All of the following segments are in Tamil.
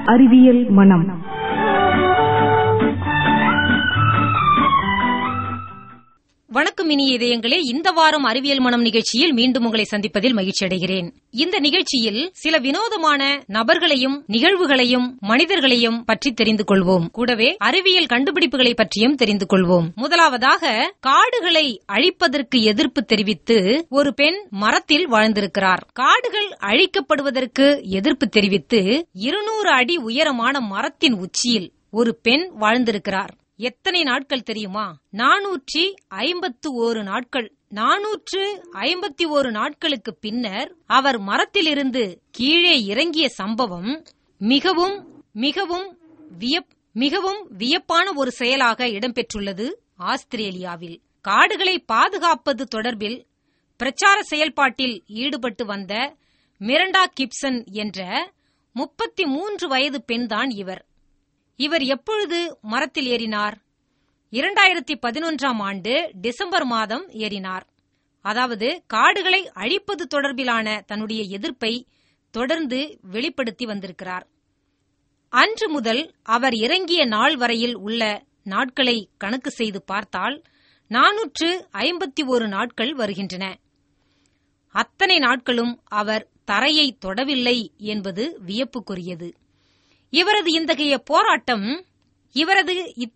அறிவியல் மனம் வணக்கம் இனிய இதயங்களே இந்த வாரம் அறிவியல் மனம் நிகழ்ச்சியில் மீண்டும் உங்களை சந்திப்பதில் மகிழ்ச்சி அடைகிறேன் இந்த நிகழ்ச்சியில் சில வினோதமான நபர்களையும் நிகழ்வுகளையும் மனிதர்களையும் பற்றி தெரிந்து கொள்வோம் கூடவே அறிவியல் கண்டுபிடிப்புகளை பற்றியும் தெரிந்து கொள்வோம் முதலாவதாக காடுகளை அழிப்பதற்கு எதிர்ப்பு தெரிவித்து ஒரு பெண் மரத்தில் வாழ்ந்திருக்கிறார் காடுகள் அழிக்கப்படுவதற்கு எதிர்ப்பு தெரிவித்து இருநூறு அடி உயரமான மரத்தின் உச்சியில் ஒரு பெண் வாழ்ந்திருக்கிறார் எத்தனை நாட்கள் தெரியுமா நானூற்றி ஐம்பத்து ஓரு நாட்கள் நானூற்று ஐம்பத்தி ஓரு நாட்களுக்கு பின்னர் அவர் மரத்திலிருந்து கீழே இறங்கிய சம்பவம் மிகவும் மிகவும் வியப் மிகவும் வியப்பான ஒரு செயலாக இடம்பெற்றுள்ளது ஆஸ்திரேலியாவில் காடுகளை பாதுகாப்பது தொடர்பில் பிரச்சார செயல்பாட்டில் ஈடுபட்டு வந்த மிரண்டா கிப்சன் என்ற முப்பத்தி மூன்று வயது பெண்தான் இவர் இவர் எப்பொழுது மரத்தில் ஏறினார் இரண்டாயிரத்தி பதினொன்றாம் ஆண்டு டிசம்பர் மாதம் ஏறினார் அதாவது காடுகளை அழிப்பது தொடர்பிலான தன்னுடைய எதிர்ப்பை தொடர்ந்து வெளிப்படுத்தி வந்திருக்கிறார் அன்று முதல் அவர் இறங்கிய நாள் வரையில் உள்ள நாட்களை கணக்கு செய்து பார்த்தால் நானூற்று ஐம்பத்தி ஒரு நாட்கள் வருகின்றன அத்தனை நாட்களும் அவர் தரையை தொடவில்லை என்பது வியப்புக்குரியது இவரது இத்தகைய போராட்டம் இவரது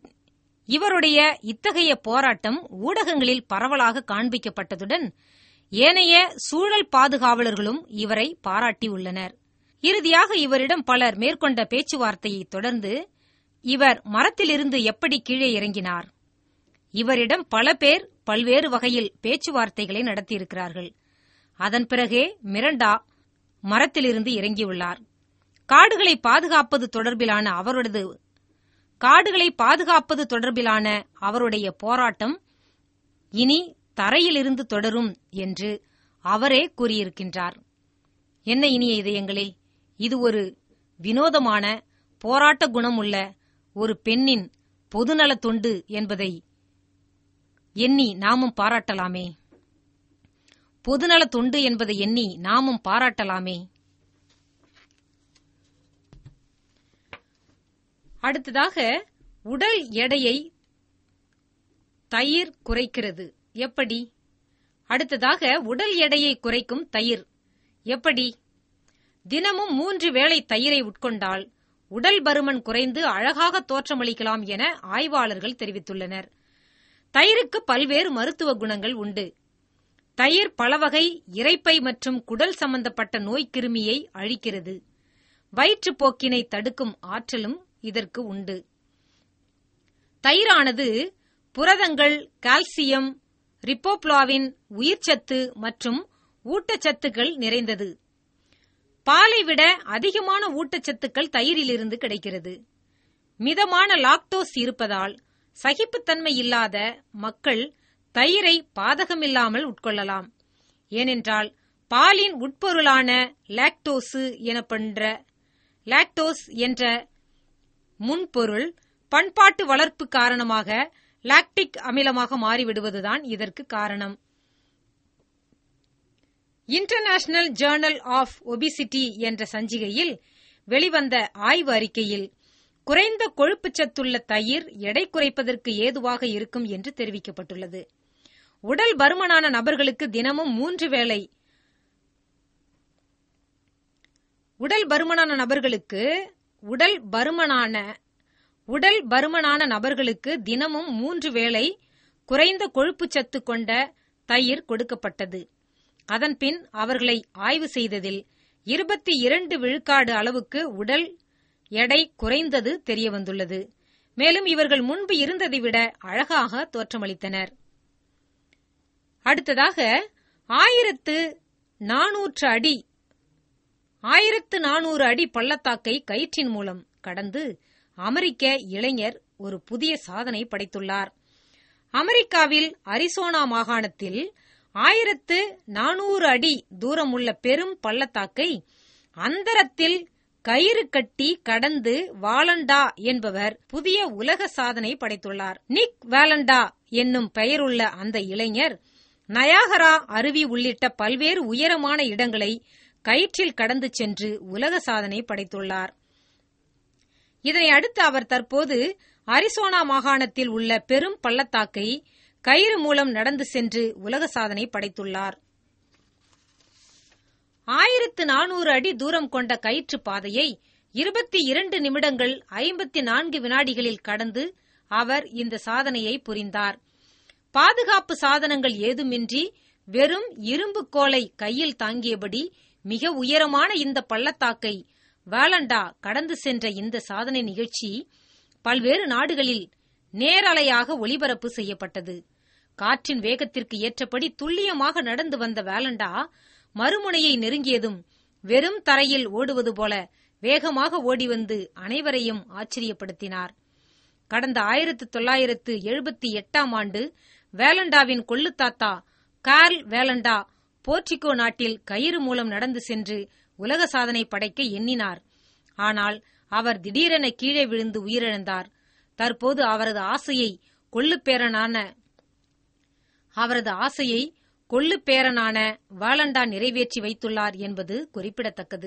இவருடைய இத்தகைய போராட்டம் ஊடகங்களில் பரவலாக காண்பிக்கப்பட்டதுடன் ஏனைய சூழல் பாதுகாவலர்களும் இவரை பாராட்டியுள்ளனர் இறுதியாக இவரிடம் பலர் மேற்கொண்ட பேச்சுவார்த்தையை தொடர்ந்து இவர் மரத்திலிருந்து எப்படி கீழே இறங்கினார் இவரிடம் பல பேர் பல்வேறு வகையில் பேச்சுவார்த்தைகளை நடத்தியிருக்கிறார்கள் அதன் பிறகே மிரண்டா மரத்திலிருந்து இறங்கியுள்ளார் காடுகளை பாதுகாப்பது தொடர்பிலான அவரது காடுகளை பாதுகாப்பது தொடர்பிலான அவருடைய போராட்டம் இனி தரையிலிருந்து தொடரும் என்று அவரே கூறியிருக்கின்றார் என்ன இனிய இதயங்களே இது ஒரு வினோதமான போராட்ட குணம் உள்ள ஒரு பெண்ணின் பொதுநல தொண்டு என்பதை எண்ணி நாமும் பாராட்டலாமே பொதுநல தொண்டு என்பதை எண்ணி நாமும் பாராட்டலாமே அடுத்ததாக உடல் எடையை தயிர் குறைக்கிறது எப்படி அடுத்ததாக உடல் எடையை குறைக்கும் தயிர் எப்படி தினமும் மூன்று வேளை தயிரை உட்கொண்டால் உடல் பருமன் குறைந்து அழகாக தோற்றமளிக்கலாம் என ஆய்வாளர்கள் தெரிவித்துள்ளனர் தயிருக்கு பல்வேறு மருத்துவ குணங்கள் உண்டு தயிர் பலவகை இறைப்பை மற்றும் குடல் சம்பந்தப்பட்ட நோய்க்கிருமியை அழிக்கிறது வயிற்றுப்போக்கினை தடுக்கும் ஆற்றலும் இதற்கு உண்டு தயிரானது புரதங்கள் கால்சியம் ரிப்போப்ளாவின் உயிர்ச்சத்து மற்றும் ஊட்டச்சத்துக்கள் நிறைந்தது பாலை விட அதிகமான ஊட்டச்சத்துக்கள் தயிரிலிருந்து கிடைக்கிறது மிதமான லாக்டோஸ் இருப்பதால் சகிப்புத்தன்மை இல்லாத மக்கள் தயிரை பாதகமில்லாமல் உட்கொள்ளலாம் ஏனென்றால் பாலின் உட்பொருளான லாக்டோசு எனப்படுற லாக்டோஸ் என்ற முன்பொருள் பண்பாட்டு வளர்ப்பு காரணமாக லாக்டிக் அமிலமாக மாறிவிடுவதுதான் இதற்கு காரணம் இன்டர்நேஷனல் ஜேர்னல் ஆஃப் ஒபிசிட்டி என்ற சஞ்சிகையில் வெளிவந்த ஆய்வு அறிக்கையில் குறைந்த கொழுப்புச்சத்துள்ள தயிர் எடை குறைப்பதற்கு ஏதுவாக இருக்கும் என்று தெரிவிக்கப்பட்டுள்ளது உடல் பருமனான நபர்களுக்கு தினமும் மூன்று வேளை உடல் பருமனான நபர்களுக்கு உடல் பருமனான உடல் பருமனான நபர்களுக்கு தினமும் மூன்று வேளை குறைந்த கொழுப்புச்சத்து கொண்ட தயிர் கொடுக்கப்பட்டது அதன்பின் அவர்களை ஆய்வு செய்ததில் இருபத்தி இரண்டு விழுக்காடு அளவுக்கு உடல் எடை குறைந்தது தெரியவந்துள்ளது மேலும் இவர்கள் முன்பு இருந்ததை விட அழகாக தோற்றமளித்தனர் அடுத்ததாக ஆயிரத்து நானூற்று அடி ஆயிரத்து நானூறு அடி பள்ளத்தாக்கை கயிற்றின் மூலம் கடந்து அமெரிக்க இளைஞர் ஒரு புதிய சாதனை படைத்துள்ளார் அமெரிக்காவில் அரிசோனா மாகாணத்தில் ஆயிரத்து நானூறு அடி தூரமுள்ள பெரும் பள்ளத்தாக்கை அந்தரத்தில் கயிறு கட்டி கடந்து வாலண்டா என்பவர் புதிய உலக சாதனை படைத்துள்ளார் நிக் வாலண்டா என்னும் பெயருள்ள அந்த இளைஞர் நயாகரா அருவி உள்ளிட்ட பல்வேறு உயரமான இடங்களை கயிற்றில் கடந்து சென்று உலக சாதனை படைத்துள்ளார் இதனை அடுத்து அவர் தற்போது அரிசோனா மாகாணத்தில் உள்ள பெரும் பள்ளத்தாக்கை கயிறு மூலம் நடந்து சென்று உலக சாதனை படைத்துள்ளார் ஆயிரத்து நானூறு அடி தூரம் கொண்ட கயிற்று பாதையை இருபத்தி இரண்டு நிமிடங்கள் ஐம்பத்தி நான்கு வினாடிகளில் கடந்து அவர் இந்த சாதனையை புரிந்தார் பாதுகாப்பு சாதனங்கள் ஏதுமின்றி வெறும் இரும்பு கோலை கையில் தாங்கியபடி மிக உயரமான இந்த பள்ளத்தாக்கை வேலண்டா கடந்து சென்ற இந்த சாதனை நிகழ்ச்சி பல்வேறு நாடுகளில் நேரலையாக ஒளிபரப்பு செய்யப்பட்டது காற்றின் வேகத்திற்கு ஏற்றபடி துல்லியமாக நடந்து வந்த வேலண்டா மறுமுனையை நெருங்கியதும் வெறும் தரையில் ஓடுவது போல வேகமாக ஓடி வந்து அனைவரையும் ஆச்சரியப்படுத்தினார் கடந்த ஆயிரத்து தொள்ளாயிரத்து எழுபத்தி எட்டாம் ஆண்டு வேலண்டாவின் கொள்ளுத்தாத்தா கார்ல் வேலண்டா போர்ச்சிகோ நாட்டில் கயிறு மூலம் நடந்து சென்று உலக சாதனை படைக்க எண்ணினார் ஆனால் அவர் திடீரென கீழே விழுந்து உயிரிழந்தார் தற்போது அவரது ஆசையை கொள்ளுப்பேரனான அவரது ஆசையை கொள்ளுப்பேரனான வாலண்டா நிறைவேற்றி வைத்துள்ளார் என்பது குறிப்பிடத்தக்கது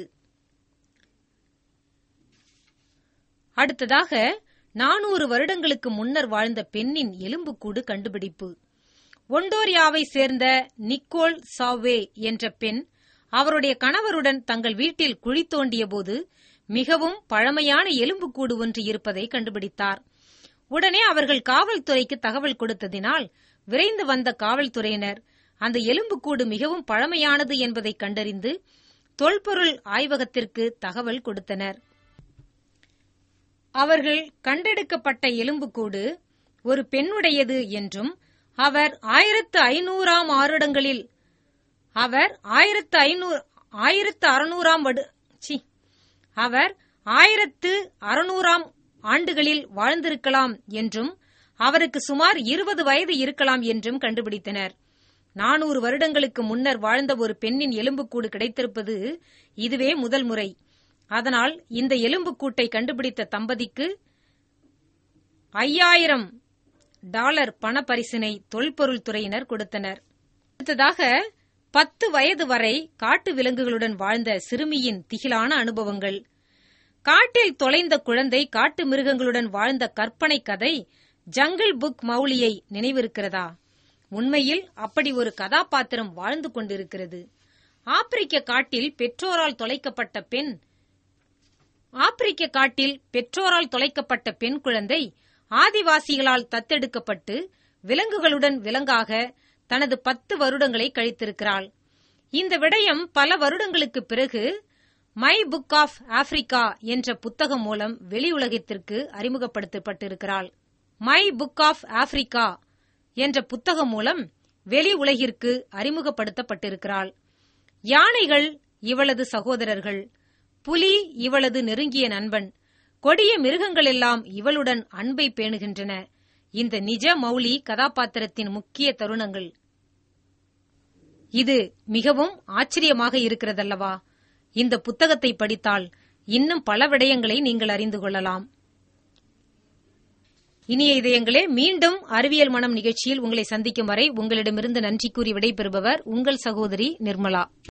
அடுத்ததாக நானூறு வருடங்களுக்கு முன்னர் வாழ்ந்த பெண்ணின் எலும்புக்கூடு கண்டுபிடிப்பு ஒண்டோரியாவை சேர்ந்த நிக்கோல் சாவே என்ற பெண் அவருடைய கணவருடன் தங்கள் வீட்டில் குழி தோண்டியபோது மிகவும் பழமையான எலும்புக்கூடு ஒன்று இருப்பதை கண்டுபிடித்தார் உடனே அவர்கள் காவல்துறைக்கு தகவல் கொடுத்ததினால் விரைந்து வந்த காவல்துறையினர் அந்த எலும்புக்கூடு மிகவும் பழமையானது என்பதை கண்டறிந்து தொல்பொருள் ஆய்வகத்திற்கு தகவல் கொடுத்தனர் அவர்கள் கண்டெடுக்கப்பட்ட எலும்புக்கூடு ஒரு பெண்ணுடையது என்றும் அவர் ஆயிரத்து ஐநூறாம் ஆருடங்களில் அவர் ஆயிரத்து ஐநூறு ஆயிரத்து அறுநூறாம் வடு சி அவர் ஆயிரத்து அறுநூறாம் ஆண்டுகளில் வாழ்ந்திருக்கலாம் என்றும் அவருக்கு சுமார் இருபது வயது இருக்கலாம் என்றும் கண்டுபிடித்தனர் நானூறு வருடங்களுக்கு முன்னர் வாழ்ந்த ஒரு பெண்ணின் எலும்புக்கூடு கிடைத்திருப்பது இதுவே முதல் முறை அதனால் இந்த எலும்புக்கூட்டை கண்டுபிடித்த தம்பதிக்கு ஐயாயிரம் டாலர் பணப்பரிசினை தொல்பொருள் துறையினர் கொடுத்தனர் அடுத்ததாக பத்து வயது வரை காட்டு விலங்குகளுடன் வாழ்ந்த சிறுமியின் திகிலான அனுபவங்கள் காட்டில் தொலைந்த குழந்தை காட்டு மிருகங்களுடன் வாழ்ந்த கற்பனை கதை ஜங்கிள் புக் மௌலியை நினைவிருக்கிறதா உண்மையில் அப்படி ஒரு கதாபாத்திரம் வாழ்ந்து கொண்டிருக்கிறது ஆப்பிரிக்க காட்டில் பெற்றோரால் தொலைக்கப்பட்ட பெண் ஆப்பிரிக்க காட்டில் பெற்றோரால் தொலைக்கப்பட்ட பெண் குழந்தை ஆதிவாசிகளால் தத்தெடுக்கப்பட்டு விலங்குகளுடன் விலங்காக தனது பத்து வருடங்களை கழித்திருக்கிறாள் இந்த விடயம் பல வருடங்களுக்கு பிறகு மை புக் ஆஃப் ஆப்பிரிக்கா என்ற புத்தகம் மூலம் வெளியுலகத்திற்கு அறிமுகப்படுத்தப்பட்டிருக்கிறாள் மை புக் ஆஃப் ஆப்பிரிக்கா என்ற புத்தகம் மூலம் வெளி உலகிற்கு அறிமுகப்படுத்தப்பட்டிருக்கிறாள் யானைகள் இவளது சகோதரர்கள் புலி இவளது நெருங்கிய நண்பன் கொடிய மிருகங்களெல்லாம் இவளுடன் அன்பை பேணுகின்றன இந்த நிஜ மௌலி கதாபாத்திரத்தின் முக்கிய தருணங்கள் இது மிகவும் ஆச்சரியமாக இருக்கிறதல்லவா இந்த புத்தகத்தை படித்தால் இன்னும் பல விடயங்களை நீங்கள் அறிந்து கொள்ளலாம் இனிய இதயங்களே மீண்டும் அறிவியல் மனம் நிகழ்ச்சியில் உங்களை சந்திக்கும் வரை உங்களிடமிருந்து நன்றி கூறி விடைபெறுபவர் உங்கள் சகோதரி நிர்மலா